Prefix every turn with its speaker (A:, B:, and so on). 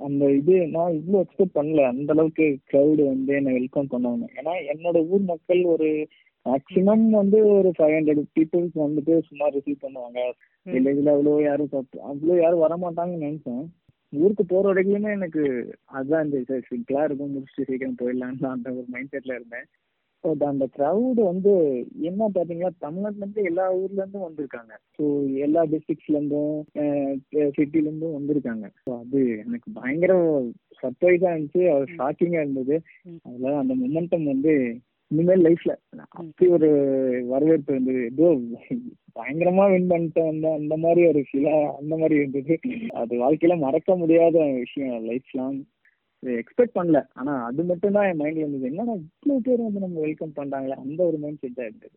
A: அந்த இது நான் இவ்வளோ எக்ஸ்பெக்ட் பண்ணல அந்த அளவுக்கு க்ரௌடு வந்து என்னை வெல்கம் பண்ணுவாங்க ஏன்னா என்னோட ஊர் மக்கள் ஒரு மேக்ஸிமம் வந்து ஒரு ஃபைவ் ஹண்ட்ரட் பீப்புள்ஸ் வந்துட்டு சும்மா ரிசீவ் பண்ணுவாங்க வில்லேஜில் அவ்வளோ யாரும் சாப்பிட்டு அவ்வளோ யாரும் வரமாட்டாங்கன்னு நினைச்சேன் ஊருக்கு போகிற வரைக்குமே எனக்கு அதுதான் இந்த சிம்பிளாக இருக்கும் முடிச்சுட்டு சீக்கிரம் போயிடலான்னு அந்த ஒரு மைண்ட் செட்டில் இருந்தேன் பட் அந்த க்ரௌடு வந்து என்ன பார்த்தீங்கன்னா தமிழ்நாட்டிலேருந்து எல்லா ஊர்லேருந்தும் வந்திருக்காங்க ஸோ எல்லா டிஸ்ட்ரிக்ஸ்லேருந்தும் சிட்டிலேருந்தும் வந்திருக்காங்க ஸோ அது எனக்கு பயங்கர சர்ப்ரைஸாக இருந்துச்சு அது ஷாக்கிங்காக இருந்தது அதில் அந்த மொமெண்டம் வந்து இனிமேல் லைஃப்ல அப்படி ஒரு வரவேற்பு இருந்தது ஏதோ பயங்கரமா வின் பண்ணிட்டேன் அந்த அந்த மாதிரி ஒரு ஃபீலா அந்த மாதிரி இருந்தது அது வாழ்க்கையில மறக்க முடியாத விஷயம் லைஃப் லாங் எக்ஸ்பெக்ட் பண்ணல ஆனா அது மட்டும் தான் என் மைண்ட்ல இருந்தது என்னன்னா இவ்வளவு பேர் வந்து நம்ம வெல்கம் பண்றாங்களே அந்த ஒரு மைண்ட் செட் தான் இருந்தது